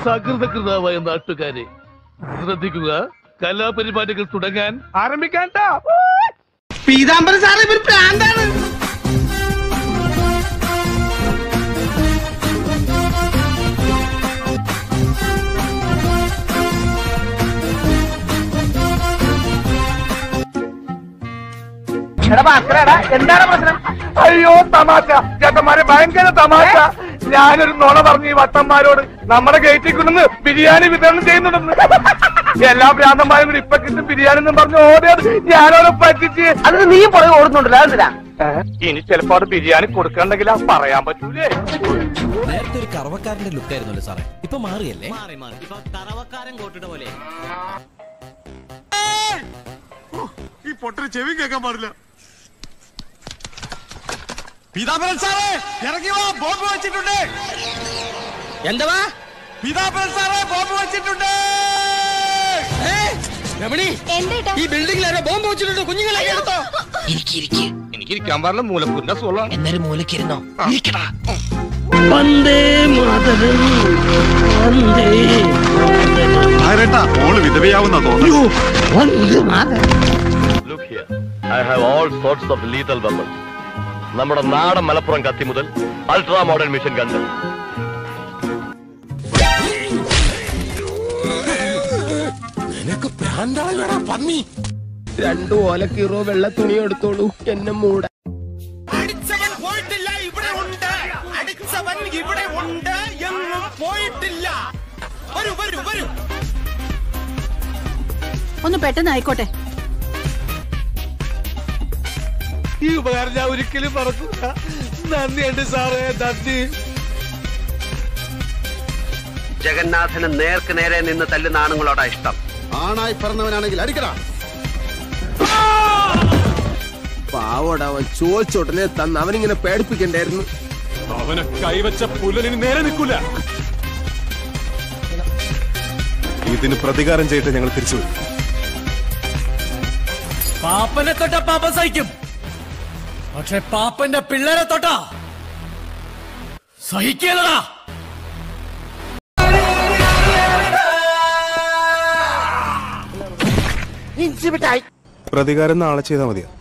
സകൃതകൃതാവായ നാട്ടുകാരെ ശ്രദ്ധിക്കുക കലാപരിപാടികൾ തുടങ്ങാൻ ആരംഭിക്കാൻ പീതാംബരൻ സാറേ ഇവർ പ്രാന്താണ് എന്താണ് പ്രശ്നം അയ്യോ തമാശ ചേട്ടന്മാരെ ഭയങ്കര തമാശ ഞാനൊരു നുണ പറഞ്ഞു ഈ വട്ടന്മാരോട് നമ്മുടെ ഗേറ്റിൽ കൊണ്ടുവന്ന് ബിരിയാണി വിതരണം ചെയ്യുന്നുണ്ടെന്ന് എല്ലാ ഭ്രാന്തന്മാരും കൂടി ഇപ്പൊ കിട്ടും ബിരിയാണി എന്ന് പറഞ്ഞു ഓടിയത് ഞാനോട് പറ്റിച്ച് അത് നീ പുറകെ ഓടുന്നുണ്ടല്ലോ അതെന്തിനാ ഇനി ചിലപ്പോ അത് ബിരിയാണി കൊടുക്കണ്ടെങ്കിൽ അത് പറയാൻ പറ്റൂലേ നേരത്തെ ഒരു കറവക്കാരന്റെ ലുക്ക് ആയിരുന്നല്ലോ സാറേ ഇപ്പൊ മാറിയല്ലേ മാറി മാറി ഇപ്പൊ തറവക്കാരൻ കോട്ടിട്ട പോലെ ഈ പൊട്ടന് ചെവി കേൾക്കാൻ പാടില്ല പീതാംബരൻ സാറേ ഇറങ്ങി വാ ബോംബ് വെച്ചിട്ടുണ്ട് എന്തവാ പീതാംബരൻ സാറേ ബോംബ് വെച്ചിട്ടുണ്ട് രമണി എന്തേട്ടാ ഈ ബിൽഡിംഗിൽ ആരോ ബോംബ് വെച്ചിട്ടുണ്ട് കുഞ്ഞുങ്ങളെ എടുത്തോ ഇരിക്കിരിക്കെ എനിക്ക് ഇരിക്കാൻ പാടില്ല മൂലക്കുന്ന സോളാണ് എന്നൊരു മൂലക്കിരുന്നോ ഇരിക്കടാ ആരേട്ടാ മോള് വിധവയാവുന്ന തോന്നുന്നു Look here. I have all sorts of lethal weapons. നമ്മുടെ നാടൻ മലപ്പുറം കത്തി മുതൽ അൾട്രാ മോഡേൺ മിഷൻ കണ്ട് നിനക്ക് ഭ്രാന്താളാ പന്നി രണ്ടു ഓലക്കീറോ വെള്ള തുണി എടുത്തോളൂ എന്നെ മൂട അടിച്ചവൻ പോയിട്ടില്ല ഇവിടെ ഉണ്ട് അടിച്ചവൻ ഇവിടെ ഉണ്ട് എങ്ങും പോയിട്ടില്ല വരൂ വരൂ വരൂ ഒന്ന് പെട്ടെന്ന് ആയിക്കോട്ടെ ഈ ഉപകാരം ഞാൻ ഒരിക്കലും മറക്കൂല നന്ദിയുണ്ട് സാറേ നന്ദി ജഗന്നാഥന് നേർക്ക് നേരെ നിന്ന് തല്ലുന്ന ആണുങ്ങളോടാ ഇഷ്ടം ആണായി പറഞ്ഞവനാണെങ്കിൽ അടിക്കടാ പാവോട അവൻ ചോദിച്ചോട്ടനെ തന്ന് അവനിങ്ങനെ പേടിപ്പിക്കണ്ടായിരുന്നു അവനെ കൈവച്ച പുല്ലലിന് നേരെ നിൽക്കൂല ഇതിന് പ്രതികാരം ചെയ്തിട്ട് ഞങ്ങൾ തിരിച്ചു വരും പാപ്പനെ തൊട്ട പാപ്പ സഹിക്കും പക്ഷെ പാപ്പന്റെ പിള്ളേരെ തൊട്ടാ സഹിക്കലടാ പ്രതികാരം നാളെ ചെയ്താൽ മതിയോ